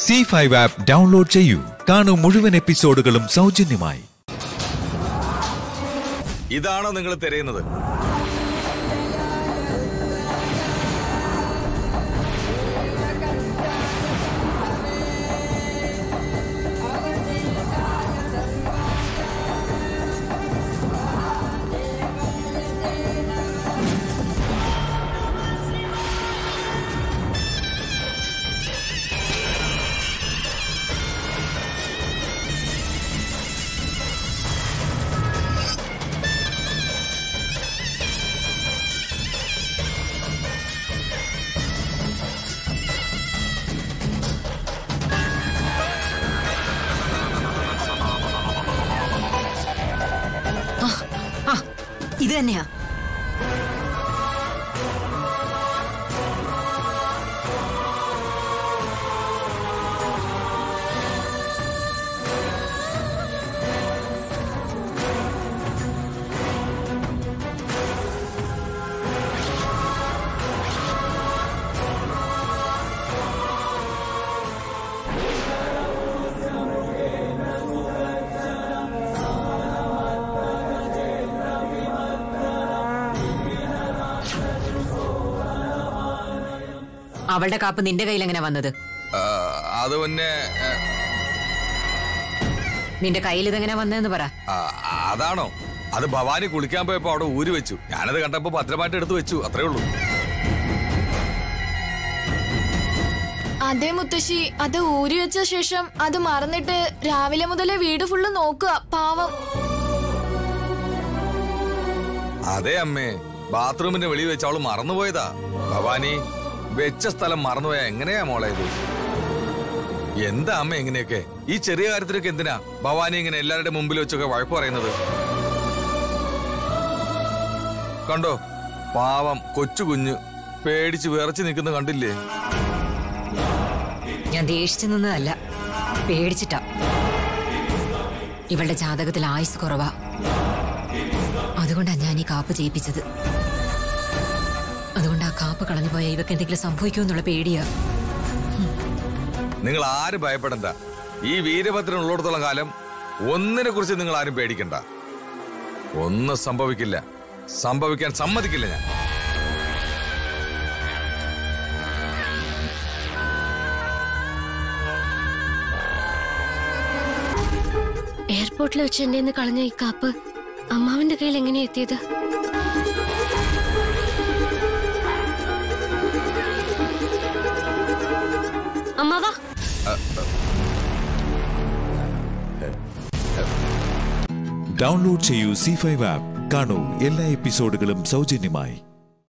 C five app download ചെയ്യൂ കാണൂ മുഴുവൻ എപ്പിസോഡുകളും സൗജന്യമായി ഇതാണോ നിങ്ങൾ തിരയുന്നത് ആ ഇത് തന്നെയാ അവളുടെ കാപ്പ് നിന്റെ കയ്യിൽ എങ്ങനെ വന്നത് ആ, അത് പിന്നെ ആ, നിന്റെ കയ്യിൽ ഇതെങ്ങനെ വന്നതെന്ന് പറ ആ, അതാണോ അത് ഭവാനി കുളിക്കാൻ പോയപ്പോ അവിടെ ഊരി വെച്ചു ഞാനത് കണ്ടപ്പോ ഭദ്രമായിട്ട് എടുത്തു വെച്ചു അത്രേ ഉള്ളൂ അതെ മുത്തശ്ശി അത് ഊരി വെച്ച ശേഷം അത് മറന്നിട്ട് രാവിലെ മുതലേ വീട് ഫുള്ള് നോക്കുക പാവം അതെ അമ്മേ ബാത്റൂമിന്റെ വെളിയിൽ വെച്ച് അവള് മറന്നുപോയതാ ഭവാനി വെച്ച സ്ഥലം മറന്നുപോയാ എങ്ങനെയാ മോളെ ഇത് എന്താ അമ്മ എങ്ങനെയൊക്കെ ഈ ചെറിയ കാര്യത്തിലൊക്കെ എന്തിനാ ഭവാനി ഇങ്ങനെ എല്ലാവരുടെ മുമ്പിൽ വെച്ചൊക്കെ വഴക്ക് പറയുന്നത് കണ്ടോ പാവം കൊച്ചു കുഞ്ഞ് പേടിച്ച് വിറച്ച് നിൽക്കുന്ന കണ്ടില്ലേ ഞാൻ ദേഷിച്ചു നിന്നതല്ല പേടിച്ചിട്ടാ ഇവളുടെ ജാതകത്തിൽ ആയുസ് കുറവാ അതുകൊണ്ടാ ഞാൻ ഈ കാപ്പ് ചെയ്യിപ്പിച്ചത് അതുകൊണ്ട് ആ കാപ്പ് കളഞ്ഞു പോയ ഇവക്ക് എന്തെങ്കിലും സംഭവിക്കുമെന്നുള്ള പേടിയാ നിങ്ങൾ ആരും ഭയപ്പെടണ്ട ഈ വീരഭദ്രൻ ഉള്ളിടത്തോളം കാലം ഒന്നിനെ കുറിച്ച് നിങ്ങൾ ആരും പേടിക്കണ്ട ഒന്നും സംഭവിക്കില്ല സംഭവിക്കാൻ സമ്മതിക്കില്ല ഞാൻ എയർപോർട്ടിൽ വെച്ച് എന്റെ നിന്ന് കളഞ്ഞ ഈ കാപ്പ് അമ്മാവിന്റെ കയ്യിൽ എങ്ങനെയാ എത്തിയത് അമ്മാവാ ഡൗൺലോഡ് ചെയ്യൂ സി ഫൈവ് ആപ്പ് കാണൂ എല്ലാ എപ്പിസോഡുകളും സൗജന്യമായി